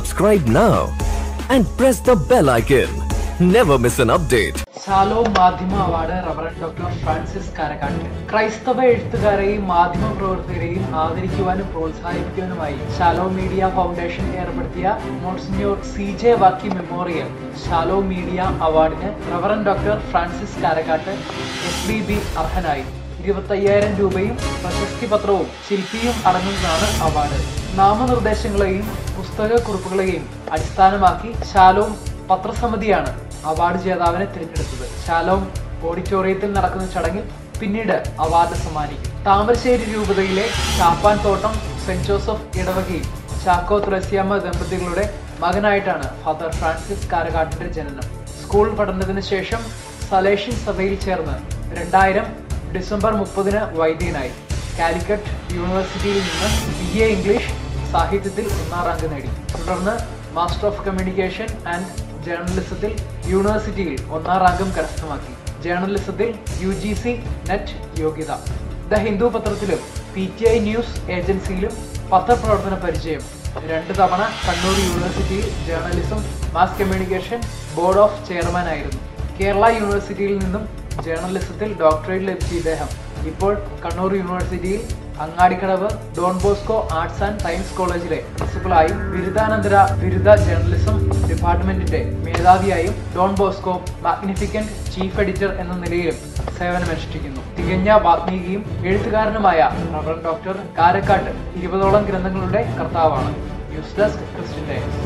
Subscribe now and press the bell icon. Never miss an update. Shalom മാധ്യമ award reverend doctor Francis Karakkat ക്രൈസ്തവ എഴുത്തുകാരെയും മാധ്യമ പ്രവർത്തകരെയും ആദരിക്കുവാനും പ്രോത്സാഹിപ്പിക്കുവാനുമായി ശാലോ മീഡിയ ഫൗണ്ടേഷൻ ഏർപ്പെടുത്തിയ monsignor C J Vakki memorial Shalom media അവാർഡിന് reverend doctor Francis Karakkat S B B അർഹനായി ഇരുപത്തയ്യായിരം രൂപയും പ്രശസ്തി പത്രവും ശില്പിയും അടങ്ങുന്നതാണ് അവാർഡ് നാമനിർദ്ദേശങ്ങളെയും പുസ്തകക്കുറിപ്പുകളെയും അടിസ്ഥാനമാക്കി ശാലോം പത്രസമിതിയാണ് അവാർഡ് ജേതാവിനെ തിരഞ്ഞെടുത്തത് ശാലോം ഓഡിറ്റോറിയത്തിൽ നടക്കുന്ന ചടങ്ങിൽ പിന്നീട് അവാർഡ് സമ്മാനിക്കും താമരശ്ശേരി രൂപതയിലെ ചാപ്പാൻ തോട്ടം സെന്റ് ജോസഫ് ഇടവകയിൽ ചാക്കോ തുളസിയമ്മ ദമ്പതികളുടെ മകനായിട്ടാണ് ഫാദർ ഫ്രാൻസിസ് കാരകാട്ടിന്റെ ജനനം സ്കൂൾ പഠനത്തിന് ശേഷം സലേഷ്യൻ സഭയിൽ ചേർന്ന് രണ്ടായിരം ഡിസംബർ മുപ്പതിന് വൈദ്യനായി കാലിക്കറ്റ് യൂണിവേഴ്സിറ്റിയിൽ നിന്ന് ബി എ ഇംഗ്ലീഷ് സാഹിത്യത്തിൽ ഒന്നാം റാങ്ക് നേടി തുടർന്ന് മാസ്റ്റർ ഓഫ് കമ്മ്യൂണിക്കേഷൻ ആൻഡ് ജേർണലിസത്തിൽ യൂണിവേഴ്സിറ്റിയിൽ ഒന്നാം റാങ്കും കരസ്ഥമാക്കി ജേർണലിസത്തിൽ യു ജി സി നെറ്റ് യോഗ്യത ദ ഹിന്ദു പത്രത്തിലും പി ടി ഐ ന്യൂസ് ഏജൻസിയിലും പത്രപ്രവർത്തന പരിചയം രണ്ട് തവണ കണ്ണൂർ യൂണിവേഴ്സിറ്റിയിൽ journalism mass communication board of chairman ആയിരുന്നു കേരള യൂണിവേഴ്സിറ്റിയിൽ നിന്നും ജേർണലിസത്തിൽ ഡോക്ടറേറ്റ് ലഭിച്ച ഇദ്ദേഹം ഇപ്പോൾ കണ്ണൂർ യൂണിവേഴ്സിറ്റിയിൽ Angadikadavu Don Bosco arts and science കോളേജിലെ പ്രിൻസിപ്പലായും ബിരുദാനന്തര ബിരുദ ജേർണലിസം ഡിപ്പാർട്ട്മെന്റിന്റെ മേധാവിയായും Don Bosco magnificent chief editor എന്ന നിലയിലും സേവനമനുഷ്ഠിക്കുന്നു തികഞ്ഞ വാത്മീകിയും എഴുത്തുകാരനുമായ റവറൻ ഡോക്ടർ കാരക്കാട്ട് ഇരുപതോളം ഗ്രന്ഥങ്ങളുടെ കർത്താവാണ് news desk Christian Times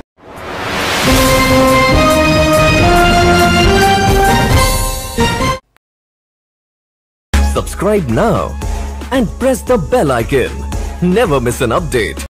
Subscribe now and press the bell icon. Never miss an update.